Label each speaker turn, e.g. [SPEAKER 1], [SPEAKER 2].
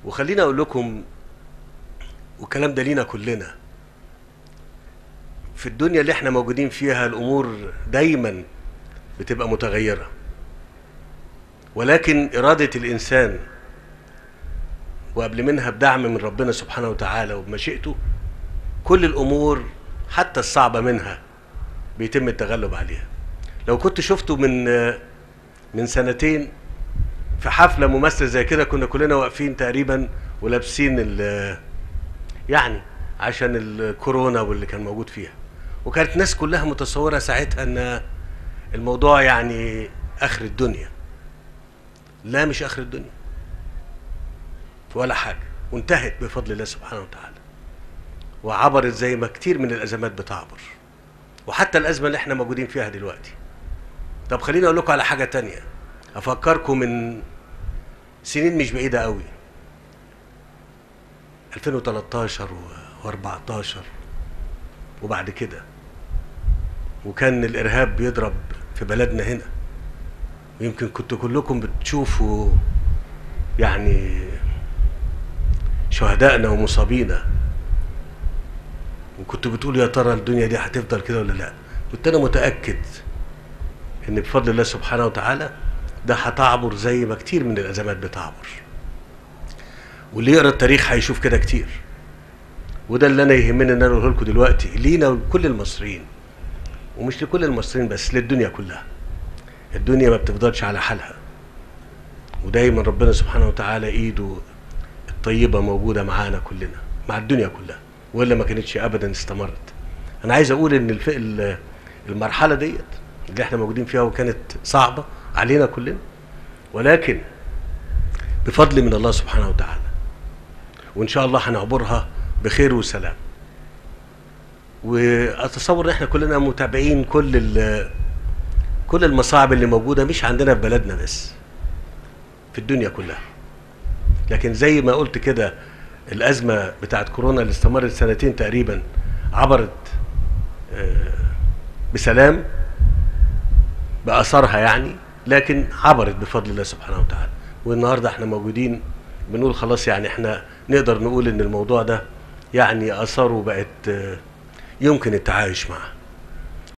[SPEAKER 1] وخليني اقول لكم والكلام ده لينا كلنا في الدنيا اللي احنا موجودين فيها الامور دايما بتبقى متغيره ولكن اراده الانسان وقبل منها بدعم من ربنا سبحانه وتعالى وبمشيئته كل الامور حتى الصعبه منها بيتم التغلب عليها لو كنت شفته من من سنتين في حفله ممثل زي كده كنا كلنا واقفين تقريبا ولابسين ال يعني عشان الكورونا واللي كان موجود فيها وكانت الناس كلها متصوره ساعتها ان الموضوع يعني اخر الدنيا لا مش اخر الدنيا ولا حاجه وانتهت بفضل الله سبحانه وتعالى وعبرت زي ما كتير من الازمات بتعبر وحتى الازمه اللي احنا موجودين فيها دلوقتي طب خليني اقول لكم على حاجه تانية افكركم من سنين مش بعيده قوي 2013 و14 وبعد كده وكان الارهاب بيضرب في بلدنا هنا ويمكن كنتوا كلكم بتشوفوا يعني شهدائنا ومصابينا وكنت بتقول يا ترى الدنيا دي هتفضل كده ولا لا كنت انا متاكد ان بفضل الله سبحانه وتعالى ده هتعبر زي ما كتير من الازمات بتعبر واللي يقرا التاريخ هيشوف كده كتير وده اللي انا يهمني ان انا اقوله لكم دلوقتي لينا ولكل المصريين ومش لكل المصريين بس للدنيا كلها الدنيا ما بتفضلش على حالها ودايما ربنا سبحانه وتعالى ايده الطيبه موجوده معانا كلنا مع الدنيا كلها والا ما كانتش ابدا استمرت انا عايز اقول ان الف... المرحله ديت اللي احنا موجودين فيها وكانت صعبه علينا كلنا ولكن بفضل من الله سبحانه وتعالى وان شاء الله هنعبرها بخير وسلام واتصور ان احنا كلنا متابعين كل كل المصاعب اللي موجوده مش عندنا في بلدنا بس في الدنيا كلها لكن زي ما قلت كده الازمه بتاعت كورونا اللي استمرت سنتين تقريبا عبرت بسلام باثارها يعني لكن عبرت بفضل الله سبحانه وتعالى والنهارده احنا موجودين بنقول خلاص يعني احنا نقدر نقول ان الموضوع ده يعني اثاره بقت يمكن التعايش معه